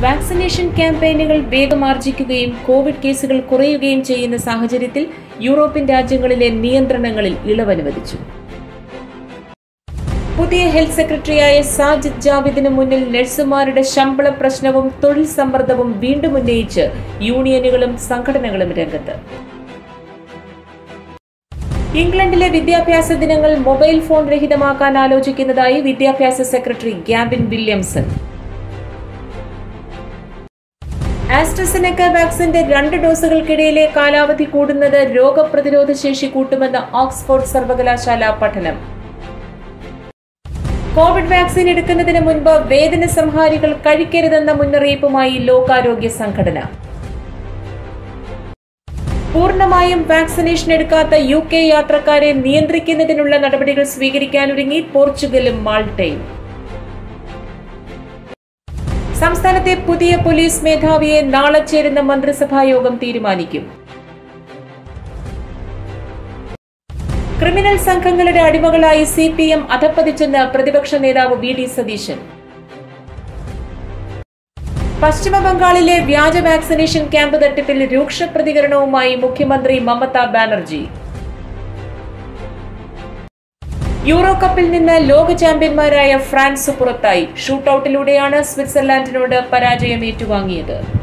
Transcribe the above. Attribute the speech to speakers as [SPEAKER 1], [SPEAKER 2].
[SPEAKER 1] vaccination ക്യാമ്പയിനുകൾ വേഗമാർജിക്കുകയും Covid കേസുകൾ കുറയുകയും ചെയ്യുന്ന സാഹചര്യത്തിൽ യൂറോപ്യൻ രാജ്യങ്ങളിലെ നിയന്ത്രണങ്ങളിൽ ഇളവനുവദിച്ചു പുതിയ ഹെൽത്ത് സെക്രട്ടറിയായ സാജിദ് ജാവിദിന് മുന്നിൽ നഴ്സുമാരുടെ ശമ്പള പ്രശ്നവും തൊഴിൽ സമ്മർദ്ദവും വീണ്ടും ഉന്നയിച്ച് യൂണിയനുകളും സംഘടനകളും രംഗത്ത് ഇംഗ്ലണ്ടിലെ വിദ്യാഭ്യാസ ദിനങ്ങൾ മൊബൈൽ ഫോൺ രഹിതമാക്കാൻ ആലോചിക്കുന്നതായി വിദ്യാഭ്യാസ സെക്രട്ടറി ഗ്യാബിൻ വില്യംസൺ ആസ്ട്രസെനക്ക വാക്സിന്റെ രണ്ട് ഡോസുകൾക്കിടയിലെ കാലാവധി കൂടുന്നത് രോഗപ്രതിരോധ ശേഷി കൂട്ടുമെന്ന് ഓക്സ്ഫോർഡ് സർവകലാശാല പഠനം കോവിഡ് വാക്സിൻ എടുക്കുന്നതിന് മുൻപ് വേദന സംഹാരികൾ കഴിക്കരുതെന്ന മുന്നറിയിപ്പുമായി ലോകാരോഗ്യ സംഘടന പൂർണ്ണമായും വാക്സിനേഷൻ എടുക്കാത്ത യു കെ യാത്രക്കാരെ നിയന്ത്രിക്കുന്നതിനുള്ള നടപടികൾ സ്വീകരിക്കാനൊരുങ്ങി പോർച്ചുഗലും മാൾട്ടയും സംസ്ഥാനത്തെ പുതിയ പോലീസ് മേധാവിയെ നാളെ ചേരുന്ന മന്ത്രിസഭാ യോഗം തീരുമാനിക്കും ക്രിമിനൽ സംഘങ്ങളുടെ അടിമകളായി സി പി എം അധപ്പതിച്ചെന്ന് പ്രതിപക്ഷ നേതാവ് വി ഡി സതീശൻ പശ്ചിമ ബംഗാളിലെ വ്യാജ വാക്സിനേഷൻ ക്യാമ്പ് തട്ടിപ്പിൽ രൂക്ഷ പ്രതികരണവുമായി മുഖ്യമന്ത്രി മമതാ ബാനർജി യൂറോ കപ്പിൽ നിന്ന് ലോക ചാമ്പ്യന്മാരായ ഫ്രാൻസ് പുറത്തായി ഷൂട്ടൌട്ടിലൂടെയാണ് സ്വിറ്റ്സർലാൻഡിനോട് പരാജയം ഏറ്റുവാങ്ങിയത്